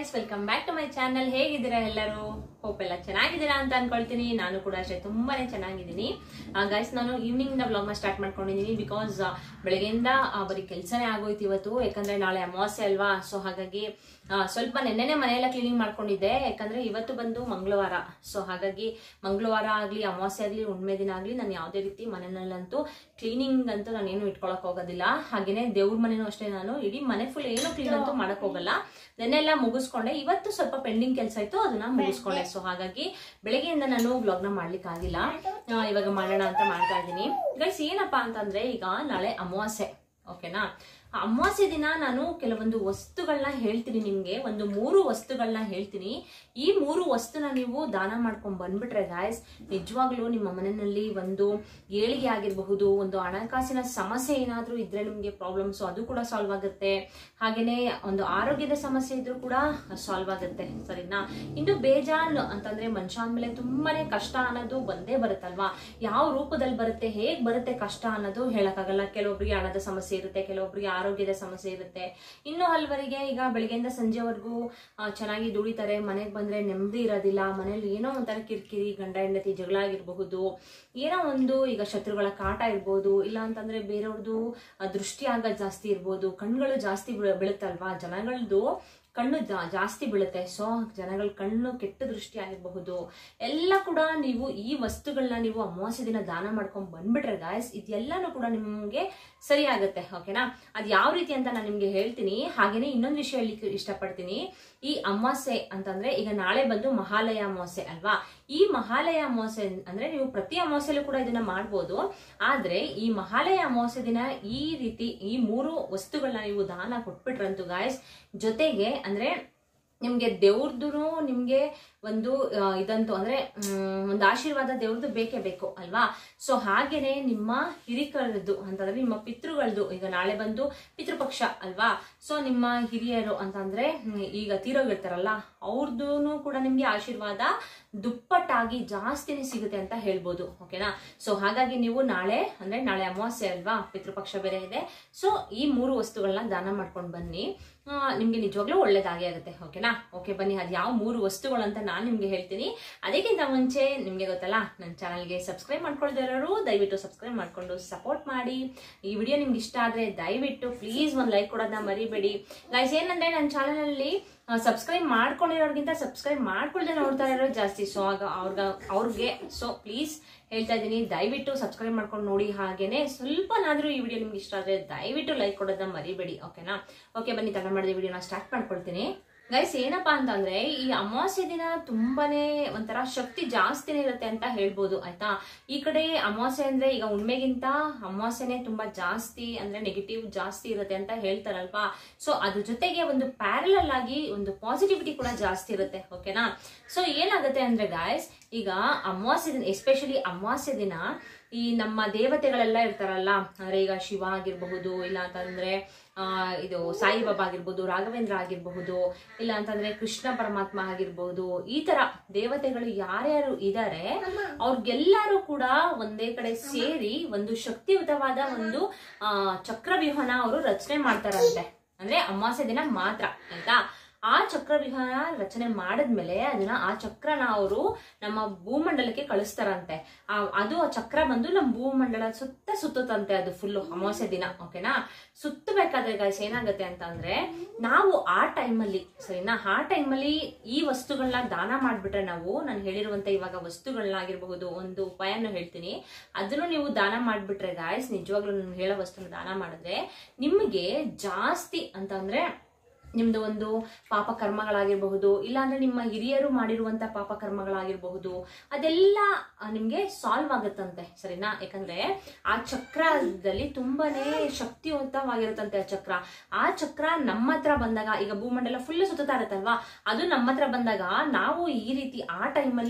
Guys welcome back to my channel ಹೇಗಿದ್ದೀರಾ ಎಲ್ಲರೂ hope ಎಲ್ಲ ಚೆನ್ನಾಗಿದ್ದೀರಾ ಅಂತ ಅನ್ಕೊಳ್ತೀನಿ ನಾನು ಕೂಡ ಅಷ್ಟೇ ತುಂಬಾನೇ ಚೆನ್ನಾಗಿದ್ದೀನಿ ಗೈಸ್ ನಾನು ಈವ್ನಿಂಗ್ ಇಂದ ವ್ಲಾಗ್ ನ ಸ್ಟಾರ್ಟ್ ಮಾಡ್ಕೊಂಡಿದ್ದೀನಿ ಬಿಕಾಸ್ ಬೆಳಗ್ಗೆಯಿಂದ ಆ, ಬರೀ ಕೆಲಸನೇ ಆಗೋಯ್ತು ಇವತ್ತು ಯಾಕಂದ್ರೆ ನಾಳೆ ಅಮಾವಾಸ್ಯೆ ಅಲ್ವಾ ಸೊ ಹಾಗಾಗಿ ಆ, ಸ್ವಲ್ಪ ನೆನ್ನೆನೆ ಮನೆಯೆಲ್ಲ ಕ್ಲೀನಿಂಗ್ ಮಾಡ್ಕೊಂಡಿದ್ದೆ ಯಾಕಂದ್ರೆ ಇವತ್ತು ಬಂದು ಮಂಗಳವಾರ ಸೊ ಹಾಗಾಗಿ ಮಂಗಳವಾರ ಆಗ್ಲಿ ಅಮಾವಾಸ್ಯೆ ಆಗ್ಲಿ ಹುಣ್ಮೆ ದಿನ ಆಗ್ಲಿ ನಾನು ಯಾವುದೇ ರೀತಿ ಮನೆಯಲ್ಲಂತೂ ಕ್ಲೀನಿಂಗ್ ಅಂತೂ ನಾನು ಏನು ಇಟ್ಕೊಳಕ್ ಹೋಗೋದಿಲ್ಲ ಹಾಗೇನೆ ದೇವ್ರ ಮನೆನೂ ಅಷ್ಟೇ ನಾನು ಇಡೀ ಮನೆ ಫುಲ್ ಏನು ಕ್ಲೀನ್ ಅಂತೂ ಮಾಡಕ್ ಹೋಗಲ್ಲ ನೆನ್ನೆಲ್ಲ ಮುಗಿಸ್ಕೊಂಡೆ ಇವತ್ತು ಸ್ವಲ್ಪ ಪೆಂಡಿಂಗ್ ಕೆಲಸ ಇತ್ತು ಅದನ್ನ ಮುಗಿಸ್ಕೊಂಡೆ ಸೊ ಹಾಗಾಗಿ ಬೆಳಗ್ಗೆಯಿಂದ ನಾನು ವ್ಲಾಗ್ ನ ಮಾಡ್ಲಿಕ್ಕೆ ಆಗಿಲ್ಲ ಆ, ಇವಾಗ ಮಾಡೋಣ ಅಂತ ಮಾಡ್ತಾ ಇದ್ದೀನಿ ಗೈಸ್ ಏನಪ್ಪಾ ಅಂತಂದ್ರೆ ಈಗ ನಾಳೆ ಅಮಾವಾಸ್ಯೆ ಓಕೆನಾ ಆ ಅಮಾವಾಸ್ಯೆ ದಿನ ನಾನು ಕೆಲವೊಂದು ವಸ್ತುಗಳನ್ನ ಹೇಳ್ತೀನಿ ನಿಮ್ಗೆ ಒಂದು ಮೂರು ವಸ್ತುಗಳನ್ನ ಹೇಳ್ತೀನಿ ಈ ಮೂರು ವಸ್ತುನ ನೀವು ದಾನ ಮಾಡ್ಕೊಂಡ್ ಬಂದ್ಬಿಟ್ರೆ ಗಾಯ್ಸ್ ನಿಜವಾಗ್ಲೂ ನಿಮ್ಮ ಮನೆಯಲ್ಲಿ ಒಂದು ಏಳಿಗೆ ಆಗಿರಬಹುದು ಒಂದು ಹಣಕಾಸಿನ ಸಮಸ್ಯೆ ಏನಾದ್ರೂ ಇದ್ರೆ ನಿಮ್ಗೆ ಪ್ರಾಬ್ಲಮ್ಸ್ ಅದು ಕೂಡ ಸಾಲ್ವ್ ಆಗುತ್ತೆ ಹಾಗೇನೆ ಒಂದು ಆರೋಗ್ಯದ ಸಮಸ್ಯೆ ಇದ್ರೂ ಕೂಡ ಸಾಲ್ವ್ ಆಗುತ್ತೆ ಸರಿನಾ ಇನ್ನು ಬೇಜಾನ್ ಅಂತಂದ್ರೆ ಮನುಷ್ಯ ಅಂದ್ಮೇಲೆ ತುಂಬಾನೇ ಕಷ್ಟ ಅನ್ನೋದು ಬಂದೇ ಬರುತ್ತಲ್ವಾ ಯಾವ ರೂಪದಲ್ಲಿ ಬರುತ್ತೆ ಹೇಗ್ ಬರುತ್ತೆ ಕಷ್ಟ ಅನ್ನೋದು ಹೇಳಕ್ಕಾಗಲ್ಲ ಕೆಲವೊಬ್ರಿಗೆ ಹಣದ ಸಮಸ್ಯೆ ಇರುತ್ತೆ ಕೆಲವೊಬ್ರಿಗೆ ಆರೋಗ್ಯದ ಸಮಸ್ಯೆ ಇರುತ್ತೆ ಇನ್ನು ಹಲ್ವರಿಗೆ ಈಗ ಬೆಳಗ್ಗೆಯಿಂದ ಸಂಜೆವರೆಗೂ ಆ, ಚೆನ್ನಾಗಿ ದುಡಿತಾರೆ ಮನೆಗೆ ಬಂದ್ರೆ ನೆಮ್ಮದಿ ಇರೋದಿಲ್ಲ ಮನೇಲಿ ಏನೋ ಒಂಥರ ಕಿರಿಕಿರಿ ಗಂಡ ಹೆಂಡತಿ ಜಗಳ ಆಗಿರಬಹುದು ಏನೋ ಒಂದು ಈಗ ಶತ್ರುಗಳ ಕಾಟ ಇರ್ಬೋದು ಇಲ್ಲ ಅಂತಂದ್ರೆ ಬೇರೆಯವ್ರದ್ದು ಆ, ದೃಷ್ಟಿ ಆಗೋದು ಜಾಸ್ತಿ ಇರ್ಬೋದು ಕಣ್ಗಳು ಜಾಸ್ತಿ ಬೀಳ- ಬೀಳುತ್ತಲ್ವಾ ಜನಗಳದ್ದು ಕಣ್ಣು ಜಾ- ಜಾಸ್ತಿ ಬೀಳುತ್ತೆ ಸೊ ಜನಗಳ ಕಣ್ಣು ಕೆಟ್ಟ ದೃಷ್ಟಿ ಆಗಿರಬಹುದು ಎಲ್ಲ ಕೂಡ ನೀವು ಈ ವಸ್ತುಗಳನ್ನ ನೀವು ಅಮಾವಾಸ್ಯೆ ದಿನ ದಾನ ಮಾಡ್ಕೊಂಡ್ ಬಂದ್ಬಿಟ್ರೆ ಗಾಯಸ್ ಇದೆಲ್ಲಾನು ಕೂಡ ನಿಮ್ಗೆ ಸರಿ ಆಗುತ್ತೆ ಓಕೆನಾ ಅದ್ ಯಾವ ರೀತಿ ಅಂತ ನಾನು ನಿಮ್ಗೆ ಹೇಳ್ತೀನಿ ಹಾಗೇನೆ ಇನ್ನೊಂದು ವಿಷಯ ಹೇಳಲಿಕ್ಕೆ ಇಷ್ಟಪಡ್ತೀನಿ ಈ ಅಮಾವಾಸ್ಯೆ ಅಂತಂದ್ರೆ ಈಗ ನಾಳೆ ಬಂದು ಮಹಾಲಯ ಅಮಾವಾಸ್ಯೆ ಅಲ್ವಾ ಈ ಮಹಾಲಯ ಅಮಾವಾಸ್ಯೆ ಅಂದ್ರೆ ನೀವು ಪ್ರತಿ ಅಮಾವಾಸ್ಯೆಲೂ ಕೂಡ ಇದನ್ನ ಮಾಡ್ಬೋದು ಆದ್ರೆ ಈ ಮಹಾಲಯ ಅಮಾವಾಸ್ಯೆ ದಿನ ಈ ರೀತಿ ಈ ಮೂರು ವಸ್ತುಗಳನ್ನ ನೀವು ದಾನ ಕೊಟ್ಬಿಟ್ರಂತೂ ಗಾಯಸ್ ಜೊತೆಗೆ ಅಂದ್ರೆ ನಿಮ್ಗೆ ದೇವ್ರದ್ದು ನಿಮ್ಗೆ ಒಂದು ಆ, ಇದಂತೂ ಅಂದ್ರೆ ಮ್, ಒಂದು ಆಶೀರ್ವಾದ ದೇವ್ರದ್ದು ಬೇಕೇ ಬೇಕು ಅಲ್ವಾ ಸೊ ಹಾಗೇನೆ ನಿಮ್ಮ ಹಿರಿಕರದ್ದು ಅಂತಂದ್ರೆ ನಿಮ್ಮ ಪಿತೃಗಳದ್ದು ಈಗ ನಾಳೆ ಬಂದು ಪಿತೃಪಕ್ಷ ಅಲ್ವಾ ಸೊ ನಿಮ್ಮ ಹಿರಿಯರು ಅಂತಂದ್ರೆ ಹ್ಮ್, ಈಗ ತೀರೋಗಿರ್ತಾರಲ್ಲ ಅವ್ರದ್ದು ಕೂಡ ನಿಮ್ಗೆ ಆಶೀರ್ವಾದ ದುಪ್ಪಟ್ಟಾಗಿ ಜಾಸ್ತಿನೇ ಸಿಗುತ್ತೆ ಅಂತ ಹೇಳ್ಬೋದು ಓಕೆನಾ ಸೊ ಹಾಗಾಗಿ ನೀವು ನಾಳೆ ಅಂದ್ರೆ ನಾಳೆ ಅಮಾವಾಸ್ಯೆ ಅಲ್ವಾ ಪಿತೃಪಕ್ಷ ಬೇರೆ ಇದೆ ಸೊ ಈ ಮೂರು ವಸ್ತುಗಳನ್ನ ದಾನ ಮಾಡ್ಕೊಂಡು ಬನ್ನಿ ಆ, ನಿಮ್ಗೆ ನಿಜವಾಗ್ಲೂ ಒಳ್ಳೇದಾಗೇ ಆಗುತ್ತೆ ಓಕೆನಾ ಓಕೆ ಬನ್ನಿ ಅದು ಯಾವ ಮೂರು ವಸ್ತುಗಳು ಅಂತ ನಾನು ನಿಮ್ಗೆ ಹೇಳ್ತೀನಿ ಅದಕ್ಕಿಂತ ಮುಂಚೆ ನಿಮ್ಗೆ ಗೊತ್ತಲ್ಲ ನನ್ನ ಚಾನಲ್ಗೆ ಸಬ್ಸ್ಕ್ರೈಬ್ ಮಾಡ್ಕೊಳ್ದಿರೋರು ದಯವಿಟ್ಟು ಸಬ್ಸ್ಕ್ರೈಬ್ ಮಾಡ್ಕೊಂಡು ಸಪೋರ್ಟ್ ಮಾಡಿ ಈ ವಿಡಿಯೋ ನಿಮ್ಗೆ ಇಷ್ಟ ಆದ್ರೆ ದಯವಿಟ್ಟು ಪ್ಲೀಸ್ ಒಂದು ಲೈಕ್ ಕೊಡೋದನ್ನ ಮರಿಬೇಡಿ ಗೈಸ್ ಏನಂದ್ರೆ ನನ್ನ ಚಾನಲಲ್ಲಿ ಸಬ್ಸ್ಕ್ರೈಬ್ ಮಾಡ್ಕೊಂಡಿರೋರ್ಗಿಂತ ಸಬ್ಸ್ಕ್ರೈಬ್ ಮಾಡ್ಕೊಳ್ದೆ ನೋಡ್ತಾ ಇರೋರು ಜಾಸ್ತಿ ಸೊ ಆಗ ಅವ್ರಿಗೆ ಅವ್ರಿಗೆ ಸೊ ಪ್ಲೀಸ್ ಹೇಳ್ತಾ ಇದ್ದೀನಿ ದಯವಿಟ್ಟು ಸಬ್ಸ್ಕ್ರೈಬ್ ಮಾಡ್ಕೊಂಡು ನೋಡಿ ಹಾಗೇನೆ ಸ್ವಲ್ಪನಾದ್ರೂ ಈ ವಿಡಿಯೋ ನಿಮ್ಗೆ ಇಷ್ಟ ಆದ್ರೆ ದಯವಿಟ್ಟು ಲೈಕ್ ಕೊಡೋದನ್ನ ಮರಿಬೇಡಿ ಓಕೆನಾ ಓಕೆ ಬನ್ನಿ ತಡ ಮಾಡಿದ ವಿಡಿಯೋನ ಸ್ಟಾರ್ಟ್ ಮಾಡ್ಕೊಳ್ತೀನಿ ಗೈಸ್ ಏನಪ್ಪಾ ಅಂತಂದ್ರೆ ಈ ಅಮಾವಾಸ್ಯೆ ದಿನ ತುಂಬಾನೇ ಒಂಥರ ಶಕ್ತಿ ಜಾಸ್ತಿನೇ ಇರುತ್ತೆ ಅಂತ ಹೇಳ್ಬೋದು ಆಯ್ತಾ ಈ ಕಡೆ ಅಮಾವಾಸ್ಯೆ ಅಂದ್ರೆ ಈಗ ಉಣ್ಮೆಗಿಂತ ಅಮಾವಾಸ್ಯೆನೆ ತುಂಬಾ ಜಾಸ್ತಿ ಅಂದ್ರೆ ನೆಗೆಟಿವ್ ಜಾಸ್ತಿ ಇರುತ್ತೆ ಅಂತ ಹೇಳ್ತಾರಲ್ವಾ ಸೊ ಅದ್ರ ಜೊತೆಗೆ ಒಂದು ಪ್ಯಾರಲಲ್ ಆಗಿ ಒಂದು ಪಾಸಿಟಿವಿಟಿ ಕೂಡ ಜಾಸ್ತಿ ಇರುತ್ತೆ ಓಕೆನಾ ಸೊ ಏನಾಗುತ್ತೆ ಅಂದ್ರೆ ಗಾಯ್ಸ್ ಈಗ ಅಮಾವಾಸ್ಯೆ ದಿನ ಎಸ್ಪೆಷಲಿ ಅಮಾವಾಸ್ಯೆ ದಿನ ಈ ನಮ್ಮ ದೇವತೆಗಳೆಲ್ಲ ಇರ್ತಾರಲ್ಲ ಅಂದ್ರೆ ಈಗ ಶಿವ ಆಗಿರಬಹುದು ಇಲ್ಲ ಅಂತಂದ್ರೆ ಆ ಇದು ಸಾಯಿಬಾಬಾ ಆಗಿರ್ಬೋದು ರಾಘವೇಂದ್ರ ಆಗಿರಬಹುದು ಇಲ್ಲ ಅಂತಂದ್ರೆ ಕೃಷ್ಣ ಪರಮಾತ್ಮ ಆಗಿರ್ಬಹುದು ಈ ತರ ದೇವತೆಗಳು ಯಾರ್ಯಾರು ಇದಾರೆ ಅವ್ರಿಗೆಲ್ಲರೂ ಕೂಡ ಒಂದೇ ಕಡೆ ಸೇರಿ ಒಂದು ಶಕ್ತಿಯುತವಾದ ಒಂದು ಆ ಚಕ್ರವ್ಯೂಹನ ಅವರು ರಚನೆ ಮಾಡ್ತಾರಂತೆ ಅಂದ್ರೆ ಅಮಾವಾಸ್ಯೆ ದಿನ ಮಾತ್ರ ಆಯ್ತಾ ಆ ಚಕ್ರವ್ಯೂಹನ ರಚನೆ ಮಾಡಿದ್ಮೇಲೆ ಅದನ್ನ ಆ ಚಕ್ರನ ಅವರು ನಮ್ಮ ಭೂಮಂಡಲಕ್ಕೆ ಕಳಿಸ್ತಾರಂತೆ ಆ ಅದು ಆ ಚಕ್ರ ಬಂದು ನಮ್ಮ ಭೂಮಂಡಲ ಸುತ್ತ ಸುತ್ತುತ್ತಂತೆ ಅದು ಫುಲ್ಲು ಅಮಾವಾಸ್ಯೆ ದಿನ ಓಕೆನಾ ಸುತ್ತಬೇಕಾದ್ರೆ ಗಾಯ್ಸ್ ಏನಾಗುತ್ತೆ ಅಂತ ಅಂದ್ರೆ ನಾವು ಆ ಟೈಮಲ್ಲಿ ಸರಿನಾ ಆ ಟೈಮಲ್ಲಿ ಈ ವಸ್ತುಗಳನ್ನ ದಾನ ಮಾಡ್ಬಿಟ್ರೆ ನಾವು ನಾನು ಹೇಳಿರುವಂತ ಇವಾಗ ವಸ್ತುಗಳನ್ನಾಗಿರ್ಬಹುದು ಒಂದು ಉಪಾಯನ ಹೇಳ್ತೀನಿ ಅದನ್ನು ನೀವು ದಾನ ಮಾಡ್ಬಿಟ್ರೆ ಗಾಯ್ಸ್ ನಿಜವಾಗ್ಲೂ ನಾನು ಹೇಳೋ ವಸ್ತುನ ದಾನ ಮಾಡಿದ್ರೆ ನಿಮಗೆ ಜಾಸ್ತಿ ಅಂತ ಅಂದ್ರೆ ನಿಮ್ದು ಒಂದು ಪಾಪ ಕರ್ಮಗಳಾಗಿರಬಹುದು ಇಲ್ಲಾಂದ್ರೆ ನಿಮ್ಮ ಹಿರಿಯರು ಮಾಡಿರುವಂತ ಪಾಪ ಕರ್ಮಗಳಾಗಿರಬಹುದು ಅದೆಲ್ಲ ಆ, ನಿಮ್ಗೆ ಸಾಲ್ವ್ ಆಗುತ್ತಂತೆ ಸರಿನಾ ಯಾಕಂದ್ರೆ ಆ ಚಕ್ರದಲ್ಲಿ ತುಂಬಾನೇ ಶಕ್ತಿಯುತವಾಗಿರುತ್ತಂತೆ ಆ ಚಕ್ರ ಆ ಚಕ್ರ ನಮ್ಮ ಹತ್ರ ಬಂದಾಗ ಈಗ ಭೂಮಂಡಲ ಫುಲ್ ಸುತ್ತಾ ಇರುತ್ತಲ್ವಾ ಅದು ನಮ್ಮ ಹತ್ರ ಬಂದಾಗ ನಾವು ಈ ರೀತಿ ಆ ಟೈಮಲ್ಲಿ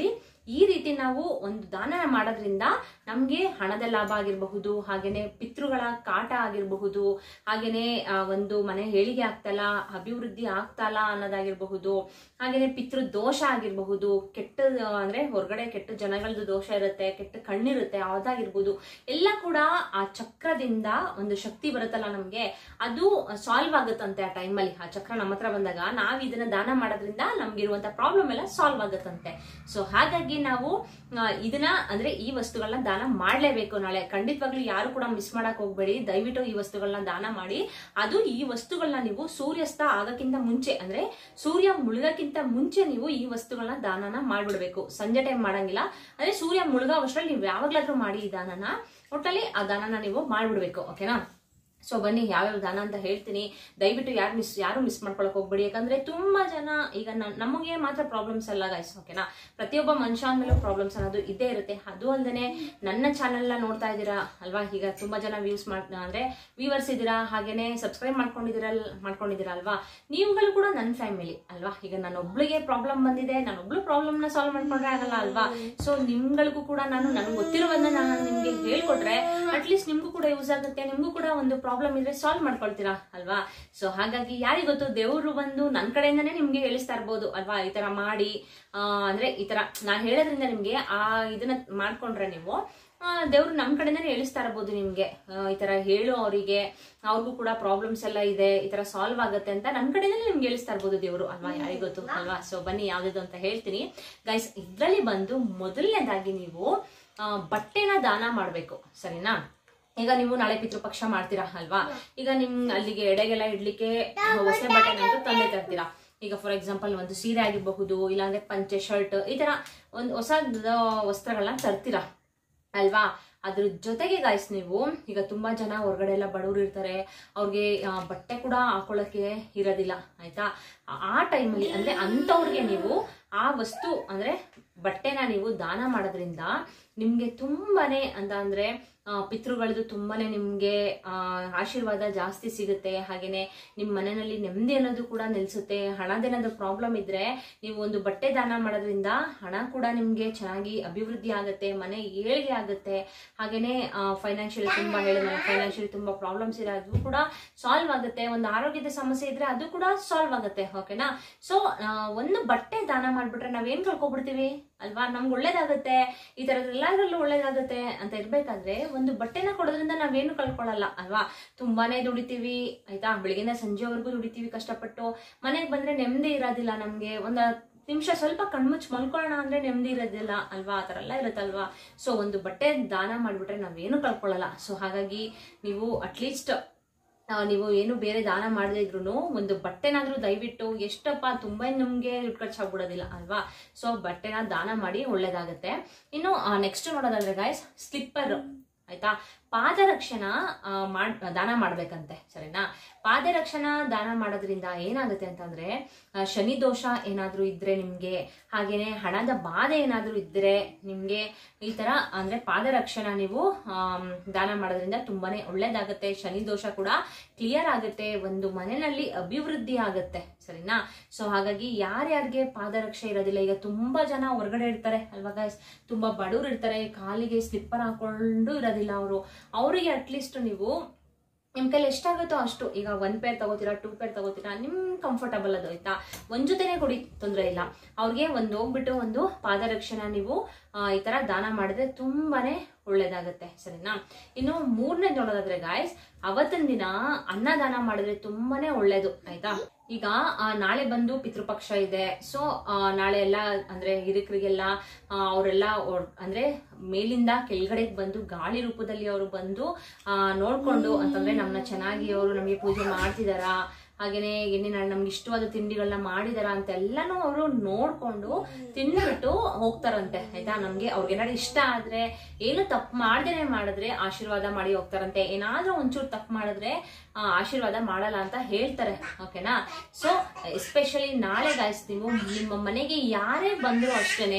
ಈ ರೀತಿ ನಾವು ಒಂದು ದಾನ ಮಾಡೋದ್ರಿಂದ ನಮ್ಗೆ ಹಣದ ಲಾಭ ಆಗಿರಬಹುದು ಹಾಗೇನೆ ಪಿತೃಗಳ ಕಾಟ ಆಗಿರಬಹುದು ಹಾಗೇನೆ ಆ, ಒಂದು ಮನೆ ಹೇಳಿಗೆ ಆಗ್ತಲ್ಲ ಅಭಿವೃದ್ಧಿ ಆಗ್ತಲ್ಲ ಅನ್ನೋದಾಗಿರಬಹುದು ಹಾಗೇನೆ ಪಿತೃ ದೋಷ ಆಗಿರಬಹುದು ಕೆಟ್ಟ ಆ, ಅಂದ್ರೆ ಹೊರಗಡೆ ಕೆಟ್ಟ ಜನಗಳದ್ದು ದೋಷ ಇರುತ್ತೆ ಕೆಟ್ಟ ಕಣ್ಣಿರುತ್ತೆ ಅದಾಗಿರ್ಬೋದು ಎಲ್ಲ ಕೂಡ ಆ ಚಕ್ರದಿಂದ ಒಂದು ಶಕ್ತಿ ಬರುತ್ತಲ್ಲ ನಮ್ಗೆ ಅದು ಸಾಲ್ವ್ ಆಗುತ್ತಂತೆ ಆ ಟೈಮಲ್ಲಿ ಆ ಚಕ್ರ ನಮ್ಮ ಹತ್ರ ಬಂದಾಗ ನಾವ್ ಇದನ್ನ ದಾನ ಮಾಡೋದ್ರಿಂದ ನಮ್ಗಿರುವಂತ ಪ್ರಾಬ್ಲಮ್ ಎಲ್ಲ ಸಾಲ್ವ್ ಆಗುತ್ತಂತೆ ಸೊ ಹಾಗಾಗಿ ನಾವು ಆ, ಇದನ್ನ ಅಂದ್ರೆ ಈ ವಸ್ತುಗಳನ್ನ ದಾನ ಮಾಡ್ಲೇಬೇಕು ನಾಳೆ ಖಂಡಿತವಾಗ್ಲೂ ಯಾರು ಕೂಡ ಮಿಸ್ ಮಾಡಕ್ ಹೋಗ್ಬೇಡಿ ದಯವಿಟ್ಟು ಈ ವಸ್ತುಗಳನ್ನ ದಾನ ಮಾಡಿ ಅದು ಈ ವಸ್ತುಗಳನ್ನ ನೀವು ಸೂರ್ಯಾಸ್ತ ಆಗಕ್ಕಿಂತ ಮುಂಚೆ ಅಂದ್ರೆ ಸೂರ್ಯ ಮುಳುಗಕ್ಕಿಂತ ಮುಂಚೆ ನೀವು ಈ ವಸ್ತುಗಳನ್ನ ದಾನನ ಮಾಡ್ಬಿಡ್ಬೇಕು ಸಂಜೆ ಟೈಮ್ ಮಾಡಂಗಿಲ್ಲ ಅಂದ್ರೆ ಸೂರ್ಯ ಮುಳುಗೋ ಅಷ್ಟರಲ್ಲಿ ನೀವು ಯಾವಾಗ್ಲಾದ್ರೂ ಮಾಡಿ ಈ ದಾನನ ಒಟ್ಟಲ್ಲಿ ಆ ದಾನನ ನೀವು ಮಾಡ್ಬಿಡ್ಬೇಕು ಓಕೆನಾ ಸೊ ಬನ್ನಿ ಯಾವ್ಯಾವ ದಾನ ಅಂತ ಹೇಳ್ತೀನಿ ದಯವಿಟ್ಟು ಯಾರು ಮಿಸ್ ಯಾರು ಮಿಸ್ ಮಾಡ್ಕೊಳಕ್ ಹೋಗ್ಬೇಡಿ ಯಾಕಂದ್ರೆ ತುಂಬಾ ಜನ ಈಗ ನ- ನಮಗೆ ಮಾತ್ರ ಪ್ರಾಬ್ಲಮ್ಸ್ ಅಲ್ಲ ಗೈಸ್ ಓಕೆನಾ ಪ್ರತಿಯೊಬ್ಬ ಮನುಷ್ಯ ಅಂದ್ಮೇಲೂ ಪ್ರಾಬ್ಲಮ್ಸ್ ಅನ್ನೋದು ಇದ್ದೇ ಇರುತ್ತೆ ಅದು ಅಲ್ಲದೆ ನನ್ನ ಚಾನೆಲ್ ನೋಡ್ತಾ ಇದ್ದೀರಾ ಅಲ್ವಾ ಈಗ ತುಂಬಾ ಜನ ವ್ಯೂಸ್ ಮಾಡ್ ಅಂದ್ರೆ ವ್ಯೂವರ್ಸ್ ಇದ್ದೀರಾ ಹಾಗೇನೆ ಸಬ್ಸ್ಕ್ರೈಬ್ ಮಾಡ್ಕೊಂಡಿದ್ದೀರಾ ಮಾಡ್ಕೊಂಡಿದ್ದೀರಾ ಅಲ್ವಾ ನೀವುಗಳು ಕೂಡ ನನ್ನ ಫ್ಯಾಮಿಲಿ ಅಲ್ವಾ ಈಗ ನಾನು ಒಬ್ಳಿಗೆ ಪ್ರಾಬ್ಲಮ್ ಬಂದಿದೆ ನಾನು ಒಬ್ಳು ಪ್ರಾಬ್ಲಮ್ ನ ಸಾಲ್ವ್ ಮಾಡ್ಕೊಂಡ್ರೆ ಆಗಲ್ಲ ಅಲ್ವಾ ಸೊ ನಿಮ್ಗಳಿಗೂ ಕೂಡ ನಾನು ನನಗೆ ಗೊತ್ತಿರೋದನ್ನ ನಾನು ನಿಮ್ಗೆ ಹೇಳ್ಕೊಟ್ರೆ ಅಟ್ಲೀಸ್ಟ್ ನಿಮ್ಗೂ ಕೂಡ ಯೂಸ್ ಆಗುತ್ತೆ ನಿಮ್ಗೂ ಕೂಡ ಒಂದು ಪ್ರಾಬ್ಲಮ್ ಇದ್ರೆ ಸಾಲ್ವ್ ಮಾಡ್ಕೊಳ್ತೀರಾ ಅಲ್ವಾ ಸೊ ಹಾಗಾಗಿ ಯಾರಿಗ್ ಗೊತ್ತು ದೇವ್ರು ಬಂದು ನನ್ ಕಡೆಯಿಂದಾನೇ ನಿಮ್ಗೆ ಹೇಳಿಸ್ತಾ ಇರ್ಬೋದು ಅಲ್ವಾ ಈ ತರ ಮಾಡಿ ಆ, ಅಂದ್ರೆ ಈ ತರ ನಾನ್ ಹೇಳೋದ್ರಿಂದ ನಿಮ್ಗೆ ಆ ಇದನ್ನ ಮಾಡ್ಕೊಂಡ್ರೆ ನೀವು ದೇವ್ರು ನಮ್ ಕಡೆಯಿಂದಾನೇ ಹೇಳಿಸ್ತಾ ಇರ್ಬೋದು ನಿಮ್ಗೆ ಆ, ಈ ತರ ಹೇಳು ಅವರಿಗೆ ಅವ್ರಿಗೂ ಕೂಡ ಪ್ರಾಬ್ಲಮ್ಸ್ ಎಲ್ಲ ಇದೆ ಈ ತರ ಸಾಲ್ವ್ ಆಗುತ್ತೆ ಅಂತ ನನ್ ಕಡೆಯಿಂದಾನೇ ನಿಮ್ಗೆ ಹೇಳಿಸ್ತಾ ಇರ್ಬೋದು ದೇವ್ರು ಅಲ್ವಾ ಯಾರಿಗ್ ಗೊತ್ತು ಅಲ್ವಾ ಸೊ ಬನ್ನಿ ಯಾವ್ದು ಅಂತ ಹೇಳ್ತೀನಿ ಗೈಸ್ ಇದ್ರಲ್ಲಿ ಬಂದು ಮೊದಲನೇದಾಗಿ ನೀವು ಆ, ಬಟ್ಟೆನ ದಾನ ಮಾಡ್ಬೇಕು ಸರಿನಾ ಈಗ ನೀವು ನಾಳೆ ಪಿತೃಪಕ್ಷ ಮಾಡ್ತೀರಾ ಅಲ್ವಾ ಈಗ ನಿಮ್ ಅಲ್ಲಿಗೆ ಎಡೆಗೆಲ್ಲ ಇಡ್ಲಿಕ್ಕೆ ಹೊಸ ಬಟ್ಟೆನಂತೂ ತಂದೆ ತರ್ತೀರಾ ಈಗ ಫಾರ್ ಎಕ್ಸಾಂಪಲ್ ಒಂದು ಸೀರೆ ಆಗಿರಬಹುದು ಇಲ್ಲಾಂದ್ರೆ ಪಂಚೆ ಶರ್ಟ್ ಈ ತರ ಒಂದು ಹೊಸ ವಸ್ತ್ರಗಳನ್ನ ತರ್ತೀರಾ ಅಲ್ವಾ ಅದ್ರ ಜೊತೆಗೆ ಗಾಯ್ಸ್ ನೀವು ಈಗ ತುಂಬಾ ಜನ ಹೊರಗಡೆ ಎಲ್ಲ ಬಡವರು ಇರ್ತಾರೆ ಅವ್ರಿಗೆ ಆ, ಬಟ್ಟೆ ಕೂಡ ಹಾಕೊಳ್ಳಕ್ಕೆ ಇರೋದಿಲ್ಲ ಆಯ್ತಾ ಆ- ಆ ಟೈಮಲ್ಲಿ ಅಂದ್ರೆ ಅಂತವ್ರಿಗೆ ನೀವು ಆ ವಸ್ತು ಅಂದ್ರೆ ಬಟ್ಟೆನ ನೀವು ದಾನ ಮಾಡೋದ್ರಿಂದ ನಿಮ್ಗೆ ತುಂಬಾನೇ ಅಂತ ಅಂದ್ರೆ ಆ, ಪಿತೃಗಳದ್ದು ತುಂಬಾನೇ ನಿಮ್ಗೆ ಆ, ಆಶೀರ್ವಾದ ಜಾಸ್ತಿ ಸಿಗುತ್ತೆ ಹಾಗೇನೆ ನಿಮ್ ಮನೆಯಲ್ಲಿ ನೆಮ್ಮದಿ ಅನ್ನೋದು ಕೂಡ ನಿಲ್ಸುತ್ತೆ ಹಣದೇನಾದ್ರು ಪ್ರಾಬ್ಲಮ್ ಇದ್ರೆ ನೀವು ಒಂದು ಬಟ್ಟೆ ದಾನ ಮಾಡೋದ್ರಿಂದ ಹಣ ಕೂಡ ನಿಮ್ಗೆ ಚೆನ್ನಾಗಿ ಅಭಿವೃದ್ಧಿ ಆಗುತ್ತೆ ಮನೆ ಏಳಿಗೆ ಆಗುತ್ತೆ ಹಾಗೇನೆ ಫೈನಾನ್ಷಿಯಲ್ ತುಂಬಾ ಹೇಳಿದ್ರೆ ಫೈನಾನ್ಷಿಯಲ್ ತುಂಬಾ ಪ್ರಾಬ್ಲಮ್ಸ್ ಇದೆ ಅದು ಕೂಡ ಸಾಲ್ವ್ ಆಗುತ್ತೆ ಒಂದು ಆರೋಗ್ಯದ ಸಮಸ್ಯೆ ಇದ್ರೆ ಅದು ಕೂಡ ಸಾಲ್ವ್ ಆಗುತ್ತೆ ಓಕೆನಾ ಸೊ ಒಂದು ಬಟ್ಟೆ ದಾನ ಮಾಡ್ಬಿಟ್ರೆ ನಾವೇನ್ ಕಳ್ಕೊಬಿಡ್ತೀವಿ ಅಲ್ವಾ ನಮ್ಗೆ ಒಳ್ಳೇದಾಗುತ್ತೆ ಈ ತರದೆಲ್ಲರಲ್ಲೂ ಒಳ್ಳೇದಾಗುತ್ತೆ ಅಂತ ಇರ್ಬೇಕಾದ್ರೆ ಒಂದು ಬಟ್ಟೆನ ಕೊಡೋದ್ರಿಂದ ನಾವೇನು ಕಳ್ಕೊಳ್ಳಲ್ಲ ಅಲ್ವಾ ತುಂಬಾನೇ ದುಡಿತೀವಿ ಆಯ್ತಾ ಬೆಳಗಿನ ಸಂಜೆವರೆಗೂ ದುಡಿತೀವಿ ಕಷ್ಟಪಟ್ಟು ಮನೆಗೆ ಬಂದ್ರೆ ನೆಮ್ಮದಿ ಇರೋದಿಲ್ಲ ನಮ್ಗೆ ಒಂದ್ ನಿಮಿಷ ಸ್ವಲ್ಪ ಕಣ್ಮುಚ್ಚಿ ಮಲ್ಕೊಳ್ಳೋಣ ಅಂದ್ರೆ ನೆಮ್ಮದಿ ಇರೋದಿಲ್ಲ ಅಲ್ವಾ ಆ ಥರ ಎಲ್ಲ ಇರುತ್ತಲ್ವಾ ಸೊ ಒಂದು ಬಟ್ಟೆ ದಾನ ಮಾಡ್ಬಿಟ್ರೆ ನಾವೇನು ಕಳ್ಕೊಳ್ಳಲ್ಲ ಸೊ ಹಾಗಾಗಿ ನೀವು ಅಟ್ಲೀಸ್ಟ್ ನೀವು ಏನು ಬೇರೆ ದಾನ ಮಾಡದೇ ಇದ್ರು ಒಂದು ಬಟ್ಟೆನಾದ್ರೂ ದಯವಿಟ್ಟು ಎಷ್ಟಪ್ಪ ತುಂಬಾ ನಿಮ್ಗೆ ದುಡ್ಡು ಖರ್ಚಾಗ್ಬಿಡೋದಿಲ್ಲ ಅಲ್ವಾ ಸೊ ಬಟ್ಟೆನ ದಾನ ಮಾಡಿ ಒಳ್ಳೇದಾಗತ್ತೆ ಇನ್ನು ನೆಕ್ಸ್ಟ್ ನೋಡೋದಾದ್ರೆ ಗಾಯ್ಸ್ ಸ್ಲಿಪ್ಪರ್ ಆಯ್ತಾ ಪಾದರಕ್ಷಣ ಆ, ಮಾಡ್ ದಾನ ಮಾಡ್ಬೇಕಂತೆ ಸರಿನಾ ಪಾದರಕ್ಷಣ ದಾನ ಮಾಡೋದ್ರಿಂದ ಏನಾಗುತ್ತೆ ಅಂತಂದ್ರೆ ಆ, ಶನಿ ದೋಷ ಏನಾದ್ರೂ ಇದ್ರೆ ನಿಮ್ಗೆ ಹಾಗೇನೆ ಹಣದ ಬಾಧೆ ಏನಾದ್ರೂ ಇದ್ರೆ ನಿಮ್ಗೆ ಈ ತರ ಅಂದ್ರೆ ಪಾದರಕ್ಷಣ ನೀವು ಆಮ್, ದಾನ ಮಾಡೋದ್ರಿಂದ ತುಂಬಾನೇ ಒಳ್ಳೇದಾಗತ್ತೆ ಶನಿ ದೋಷ ಕೂಡ ಕ್ಲಿಯರ್ ಆಗುತ್ತೆ ಒಂದು ಮನೆಯಲ್ಲಿ ಅಭಿವೃದ್ಧಿ ಆಗುತ್ತೆ ಸರಿನಾ ಸೊ ಹಾಗಾಗಿ ಯಾರ್ಯಾರಿಗೆ ಪಾದರಕ್ಷೆ ಇರೋದಿಲ್ಲ ಈಗ ತುಂಬಾ ಜನ ಹೊರಗಡೆ ಇರ್ತಾರೆ ಅಲ್ವಾ guys? ತುಂಬಾ ಬಡವ್ರು ಇರ್ತಾರೆ ಕಾಲಿಗೆ ಸ್ಲಿಪ್ಪರ್ ಹಾಕೊಂಡು ಇರೋದಿಲ್ಲ ಅವರು ಅವರಿಗೆ ಅಟ್ಲೀಸ್ಟ್ ನೀವು ನಿಮ್ ಕೈಲಿ ಎಷ್ಟಾಗುತ್ತೋ ಅಷ್ಟು ಈಗ ಒನ್ ಪೇರ್ ತಗೋತೀರಾ ಟೂ ಪೇರ್ ತಗೋತೀರಾ ನಿಮ್ ಕಂಫರ್ಟಬಲ್ ಅದು ಆಯ್ತಾ ಒಂದ್ ಜೊತೆನೆ ಕೊಡಿ ತೊಂದರೆ ಇಲ್ಲ ಅವ್ರಿಗೆ ಒಂದು ಹೋಗ್ಬಿಟ್ಟು ಒಂದು ಪಾದರಕ್ಷೆನ ನೀವು ಆ, ಈ ತರ ದಾನ ಮಾಡಿದ್ರೆ ತುಂಬಾನೇ ಒಳ್ಳೇದಾಗತ್ತೆ ಸರಿನಾ ಇನ್ನು ಮೂರನೇ ನೋಡೋದಾದ್ರೆ ಗಾಯ್ಸ್ ಅವತ್ತಿನ ದಿನ ಅನ್ನದಾನ ಮಾಡಿದ್ರೆ ತುಂಬಾನೇ ಒಳ್ಳೇದು ಆಯ್ತಾ ಈಗ ಆ, ನಾಳೆ ಬಂದು ಪಿತೃಪಕ್ಷ ಇದೆ ಸೊ ನಾಳೆ ಎಲ್ಲ ಅಂದ್ರೆ ಹಿರಿಕರಿಗೆಲ್ಲ ಆ, ಅವರೆಲ್ಲ ಒಡ್- ಅಂದ್ರೆ ಮೇಲಿಂದ ಕೆಳಗಡೆಗೆ ಬಂದು ಗಾಳಿ ರೂಪದಲ್ಲಿ ಅವರು ಬಂದು ಆ, ನೋಡ್ಕೊಂಡು ಅಂತಂದ್ರೆ ನಮ್ಮನ್ನ ಚೆನ್ನಾಗಿ ಅವರು ನಮಗೆ ಪೂಜೆ ಮಾಡ್ತಿದಾರಾ ಹಾಗೇನೆ ಏನೇನ ನಮ್ಗೆ ಇಷ್ಟವಾದ ತಿಂಡಿಗಳನ್ನ ಮಾಡಿದಾರ ಅಂತ ಎಲ್ಲಾನು ಅವರು ನೋಡ್ಕೊಂಡು ತಿಂದ್ಬಿಟ್ಟು ಹೋಗ್ತಾರಂತೆ ಆಯ್ತಾ ನಮ್ಗೆ ಅವ್ರಿಗೇನಾದ್ರು ಇಷ್ಟ ಆದ್ರೆ ಏನು ತಪ್ಪು ಮಾಡ್ದೇನೆ ಮಾಡಿದ್ರೆ ಆಶೀರ್ವಾದ ಮಾಡಿ ಹೋಗ್ತಾರಂತೆ ಏನಾದ್ರೂ ಒಂಚೂರು ತಪ್ಪು ಮಾಡಿದ್ರೆ ಆ, ಆಶೀರ್ವಾದ ಮಾಡಲ್ಲ ಅಂತ ಹೇಳ್ತಾರೆ ಓಕೆನಾ ಸೊ ಎಸ್ಪೆಷಲಿ ನಾಳೆ ಗಾಯ್ಸ್ ನೀವು ನಿಮ್ಮ ಮನೆಗೆ ಯಾರೇ ಬಂದ್ರು ಅಷ್ಟೇನೆ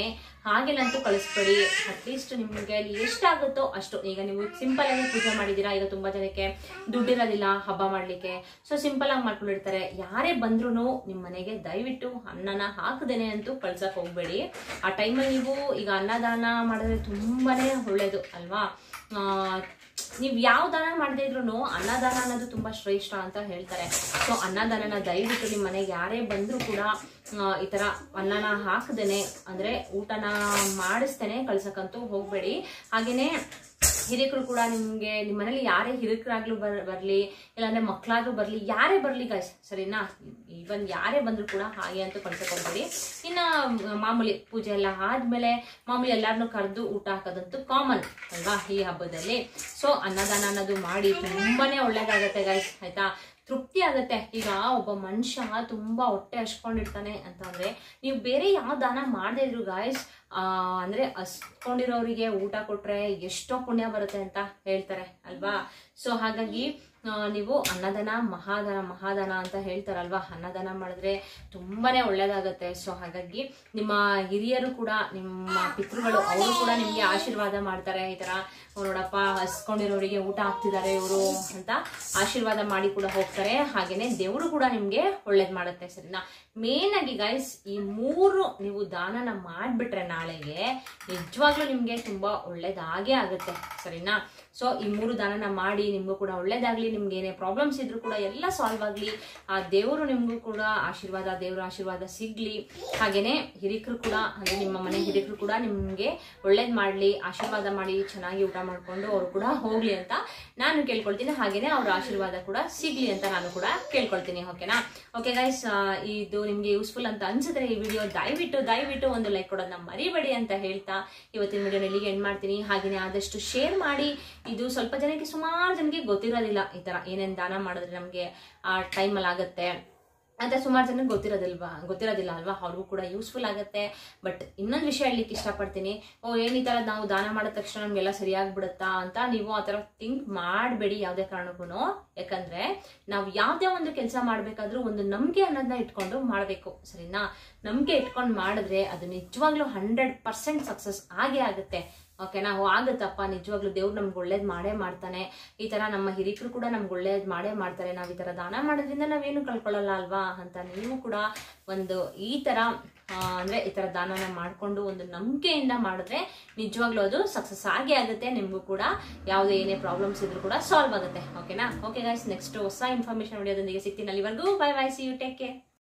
ಹಾಗೇನಂತೂ ಕಳಿಸ್ಬೇಡಿ ಅಟ್ಲೀಸ್ಟ್ ನಿಮಗೆ ಎಷ್ಟಾಗುತ್ತೋ ಅಷ್ಟು ಈಗ ನೀವು ಸಿಂಪಲ್ ಆಗಿ ಪೂಜೆ ಮಾಡಿದ್ದೀರಾ ಈಗ ತುಂಬಾ ಜನಕ್ಕೆ ದುಡ್ಡಿರೋದಿಲ್ಲ ಹಬ್ಬ ಮಾಡ್ಲಿಕ್ಕೆ ಸೊ ಸಿಂಪಲ್ ಆಗಿ ಮಾಡ್ಕೊಂಡಿರ್ತಾರೆ ಯಾರೇ ಬಂದ್ರು ನಿಮ್ಮ ಮನೆಗೆ ದಯವಿಟ್ಟು ಅನ್ನನ ಹಾಕದೇನೆ ಅಂತೂ ಕಳ್ಸಕ್ ಹೋಗ್ಬೇಡಿ ಆ ಟೈಮಲ್ಲಿ ನೀವು ಈಗ ಅನ್ನದಾನ ಮಾಡಿದ್ರೆ ತುಂಬಾನೇ ಒಳ್ಳೇದು ಅಲ್ವಾ ಆ, ನೀವು ಯಾವ ದಾನ ಮಾಡದೇ ಇದ್ರು ಅನ್ನದಾನ ಅನ್ನೋದು ತುಂಬಾ ಶ್ರೇಷ್ಠ ಅಂತ ಹೇಳ್ತಾರೆ ಸೊ ಅನ್ನದಾನನ ದಯವಿಟ್ಟು ನಿಮ್ಮ ಮನೆಗೆ ಯಾರೇ ಬಂದರೂ ಕೂಡ ಆ, ಈ ತರ ಅನ್ನನ ಹಾಕದೇನೆ ಅಂದ್ರೆ ಊಟನ ಮಾಡಿಸ್ತೇನೆ ಕಳ್ಸಕ್ಕಂತೂ ಹೋಗ್ಬೇಡಿ ಹಾಗೇನೆ ಹಿರಿಕರು ಕೂಡ ನಿಮ್ಗೆ ನಿಮ್ಮ ಮನೇಲಿ ಯಾರೇ ಹಿರಿಕರಾಗ್ಲೂ ಬರ್ ಬರ್ಲಿ ಇಲ್ಲಾಂದ್ರೆ ಮಕ್ಕಳಾದ್ರೂ ಬರ್ಲಿ ಯಾರೇ ಬರ್ಲಿ ಗಾಯ್ಸ್ ಸರಿನಾ ಇವನ್ ಯಾರೇ ಬಂದ್ರು ಕೂಡ ಹಾಗೆ ಅಂತೂ ಕಳ್ಸಕ್ ಹೋಗ್ಬೇಡಿ ಇನ್ನ ಮಾಮೂಲಿ ಪೂಜೆ ಎಲ್ಲ ಆದ್ಮೇಲೆ ಮಾಮೂಲಿ ಎಲ್ಲಾರನ್ನೂ ಕರೆದು ಊಟ ಹಾಕೋದಂತೂ ಕಾಮನ್ ಅಲ್ವಾ ಈ ಹಬ್ಬದಲ್ಲಿ ಸೊ ಅನ್ನದಾನ ಅನ್ನೋದು ಮಾಡಿ ತುಂಬಾನೇ ಒಳ್ಳೇದಾಗತ್ತೆ ಗಾಯ್ಸ್ ಆಯ್ತಾ ತೃಪ್ತಿ ಆಗುತ್ತೆ ಈಗ ಒಬ್ಬ ಮನುಷ್ಯ ತುಂಬಾ ಹೊಟ್ಟೆ ಹಚ್ಕೊಂಡಿರ್ತಾನೆ ಅಂತಂದ್ರೆ ನೀವು ಬೇರೆ ಯಾವ ದಾನ ಮಾಡದೇ ಇದ್ರು ಗಾಯ್ಸ್ ಆ ಅಂದ್ರೆ ಹಸ್ಕೊಂಡಿರೋರಿಗೆ ಊಟ ಕೊಟ್ರೆ ಎಷ್ಟೋ ಪುಣ್ಯ ಬರುತ್ತೆ ಅಂತ ಹೇಳ್ತಾರೆ ಅಲ್ವಾ ಸೊ ಹಾಗಾಗಿ ಆ, ನೀವು ಅನ್ನದಾನ ಮಹಾದಾನ ಮಹಾದಾನ ಅಂತ ಹೇಳ್ತಾರಲ್ವಾ ಅನ್ನದಾನ ಮಾಡಿದ್ರೆ ತುಂಬಾನೇ ಒಳ್ಳೇದಾಗತ್ತೆ ಸೊ ಹಾಗಾಗಿ ನಿಮ್ಮ ಹಿರಿಯರು ಕೂಡ ನಿಮ್ಮ ಪಿತೃಗಳು ಅವರು ಕೂಡ ನಿಮ್ಗೆ ಆಶೀರ್ವಾದ ಮಾಡ್ತಾರೆ ಈ ತರ "ಓ, ನೋಡಪ್ಪ ಹಸ್ಕೊಂಡಿರೋರಿಗೆ ಊಟ ಹಾಕ್ತಿದ್ದಾರೆ ಇವರು ಅಂತ ಆಶೀರ್ವಾದ ಮಾಡಿ ಕೂಡ ಹೋಗ್ತಾರೆ ಹಾಗೇನೆ ದೇವರು ಕೂಡ ನಿಮ್ಗೆ ಒಳ್ಳೇದ್ ಮಾಡುತ್ತೆ ಸರಿನಾ ಮೇನ್ ಆಗಿ ಗೈಸ್ ಈ ಮೂರು ನೀವು ದಾನನ ಮಾಡ್ಬಿಟ್ರೆ ನಾಳೆಗೆ ನಿಜವಾಗ್ಲೂ ನಿಮ್ಗೆ ತುಂಬಾ ಒಳ್ಳೇದಾಗೇ ಆಗುತ್ತೆ ಸರಿನಾ ಸೊ ಈ ಮೂರು ದಾನನ ಮಾಡಿ ನಿಮ್ಗೂ ಕೂಡ ಒಳ್ಳೇದಾಗ್ಲಿ ನಿಮ್ಗೆ ಏನೇ ಪ್ರಾಬ್ಲಮ್ಸ್ ಇದ್ರು ಕೂಡ ಎಲ್ಲ ಸಾಲ್ವ್ ಆಗ್ಲಿ ಆ ದೇವರು ನಿಮ್ಗೂ ಕೂಡ ಆಶೀರ್ವಾದ ದೇವರ ಆಶೀರ್ವಾದ ಸಿಗ್ಲಿ ಹಾಗೇನೆ ಹಿರಿಕರು ಕೂಡ ಅಂದ್ರೆ ನಿಮ್ಮ ಮನೆ ಹಿರಿಕರು ಕೂಡ ನಿಮ್ಗೆ ಒಳ್ಳೇದ್ ಮಾಡ್ಲಿ ಆಶೀರ್ವಾದ ಮಾಡಿ ಚೆನ್ನಾಗಿ ಊಟ ಮಾಡ್ಕೊಂಡು ಅವರು ಕೂಡ ಹೋಗ್ಲಿ ಅಂತ ನಾನು ಕೇಳ್ಕೊಳ್ತೀನಿ ಹಾಗೇನೆ ಅವ್ರ ಆಶೀರ್ವಾದ ಕೂಡ ಸಿಗ್ಲಿ ಅಂತ ನಾನು ಕೂಡ ಕೇಳ್ಕೊಳ್ತೀನಿ ಓಕೆನಾ ಓಕೆ ಗೈಸ್ ಇದು ನಿಮ್ಗೆ ಯೂಸ್ಫುಲ್ ಅಂತ ಅನ್ಸಿದ್ರೆ ಈ ವಿಡಿಯೋ ದಯವಿಟ್ಟು ದಯವಿಟ್ಟು ಒಂದು ಲೈಕ್ ಕೊಡೋದನ್ನ ಮರಿಬೇಡಿ ಅಂತ ಹೇಳ್ತಾ ಇವತ್ತಿನ ವಿಡಿಯೋನ ಇಲ್ಲಿಗೆ ಎಂಡ್ ಮಾಡ್ತೀನಿ ಹಾಗೇನೆ ಆದಷ್ಟು ಶೇರ್ ಮಾಡಿ ಇದು ಸ್ವಲ್ಪ ಜನಕ್ಕೆ ಸುಮಾರು ಜನಕ್ಕೆ ಗೊತ್ತಿರೋದಿಲ್ಲ ಈ ತರ ಏನೇನ್ ದಾನ ಮಾಡಿದ್ರೆ ನಮ್ಗೆ ಆ ಟೈಮಲ್ಲಿ ಆಗತ್ತೆ ಅಂತ ಸುಮಾರು ಜನಕ್ಕೆ ಗೊತ್ತಿರೋದಿಲ್ವಾ ಗೊತ್ತಿರೋದಿಲ್ಲ ಅಲ್ವಾ ಅವ್ರಿಗೂ ಕೂಡ ಯೂಸ್ಫುಲ್ ಆಗುತ್ತೆ ಬಟ್ ಇನ್ನೊಂದು ವಿಷಯ ಹೇಳಲಿಕ್ಕೆ ಇಷ್ಟಪಡ್ತೀನಿ ಓ ಏನ್ ಈ ತರ ನಾವು ದಾನ ಮಾಡಿದ ತಕ್ಷಣ ನಮ್ಗೆಲ್ಲ ಸರಿಯಾಗ್ಬಿಡುತ್ತಾ ಅಂತ ನೀವು ಆ ಥರ ಥಿಂಕ್ ಮಾಡಬೇಡಿ ಯಾವುದೇ ಕಾರಣಕ್ಕೂ ಯಾಕಂದ್ರೆ ನಾವು ಯಾವುದೇ ಒಂದು ಕೆಲಸ ಮಾಡ್ಬೇಕಾದ್ರೂ ಒಂದು ನಂಬಿಕೆ ಅನ್ನೋದನ್ನ ಇಟ್ಕೊಂಡು ಮಾಡಬೇಕು ಸರಿನಾ ನಂಬಿಕೆ ಇಟ್ಕೊಂಡು ಮಾಡಿದ್ರೆ ಅದು ನಿಜವಾಗ್ಲೂ ಹಂಡ್ರೆಡ್ ಪರ್ಸೆಂಟ್ ಸಕ್ಸಸ್ ಆಗೇ ಆಗುತ್ತೆ ಓಕೆನಾ ಓ ಆಗುತ್ತಪ್ಪ ನಿಜವಾಗ್ಲೂ ದೇವ್ರು ನಮ್ಗೆ ಒಳ್ಳೇದ್ ಮಾಡೇ ಮಾಡ್ತಾನೆ ಈ ತರ ನಮ್ಮ ಹಿರಿಕರು ಕೂಡ ನಮ್ಗೆ ಒಳ್ಳೇದ್ ಮಾಡೇ ಮಾಡ್ತಾರೆ ನಾವ್ ಈ ತರ ದಾನ ಮಾಡೋದ್ರಿಂದ ನಾವೇನು ಕಳ್ಕೊಳ್ಳಲ್ಲ ಅಲ್ವಾ ಅಂತ ನೀವು ಕೂಡ ಒಂದು ಈ ತರ ಆ, ಅಂದ್ರೆ ಈ ತರ ದಾನನ ಮಾಡ್ಕೊಂಡು ಒಂದು ನಂಬಿಕೆಯಿಂದ ಮಾಡಿದ್ರೆ ನಿಜವಾಗ್ಲೂ ಅದು ಸಕ್ಸಸ್ ಆಗೇ ಆಗುತ್ತೆ ನಿಮ್ಗೂ ಕೂಡ ಯಾವುದೇ ಏನೇ ಪ್ರಾಬ್ಲಮ್ಸ್ ಇದ್ರೂ ಕೂಡ ಸಾಲ್ವ್ ಆಗುತ್ತೆ ಓಕೆನಾ ಓಕೆ ಗೈಸ್ ನೆಕ್ಸ್ಟ್ ಹೊಸ ಇನ್ಫಾರ್ಮೇಶನ್ ವಿಡಿಯೋದೊಂದಿಗೆ ಸಿಗ್ತೀನಿ ಅಲ್ಲಿವರೆಗೂ bye bye see you take care